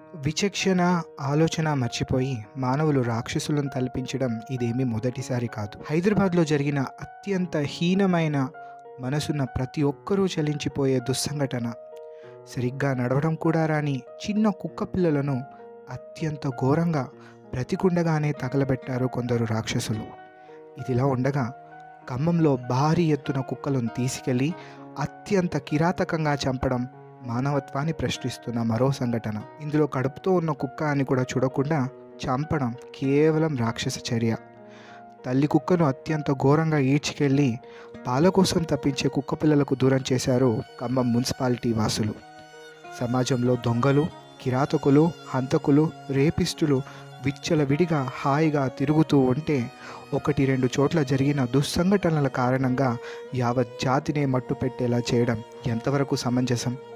విచక్షణ ఆలోచన మర్చిపోయి మానవులు రాక్షసులను తలపించడం ఇదేమీ మొదటిసారి కాదు హైదరాబాద్లో జరిగిన అత్యంత హీనమైన మనసున్న ప్రతి ఒక్కరూ చలించిపోయే దుస్సంఘటన సరిగ్గా నడవడం కూడా రాని చిన్న కుక్క పిల్లలను అత్యంత ఘోరంగా బ్రతికుండగానే తగలబెట్టారు కొందరు రాక్షసులు ఇదిలా ఉండగా ఖమ్మంలో భారీ ఎత్తున కుక్కలను తీసుకెళ్లి అత్యంత కిరాతకంగా చంపడం మానవత్వాన్ని ప్రశ్నిస్తున్న మరో సంఘటన ఇందులో కడుపుతో ఉన్న కుక్క అని కూడా చూడకుండా చంపడం కేవలం రాక్షస చర్య తల్లి కుక్కను అత్యంత ఘోరంగా ఈడ్చుకెళ్ళి పాల కోసం తప్పించే కుక్క పిల్లలకు దూరం చేశారు ఖమ్మం మున్సిపాలిటీ వాసులు సమాజంలో దొంగలు కిరాతకులు హంతకులు రేపిస్టులు విచ్చలవిడిగా హాయిగా తిరుగుతూ ఉంటే ఒకటి రెండు చోట్ల జరిగిన దుస్సంఘటనల కారణంగా యావత్ జాతినే మట్టు పెట్టేలా చేయడం ఎంతవరకు సమంజసం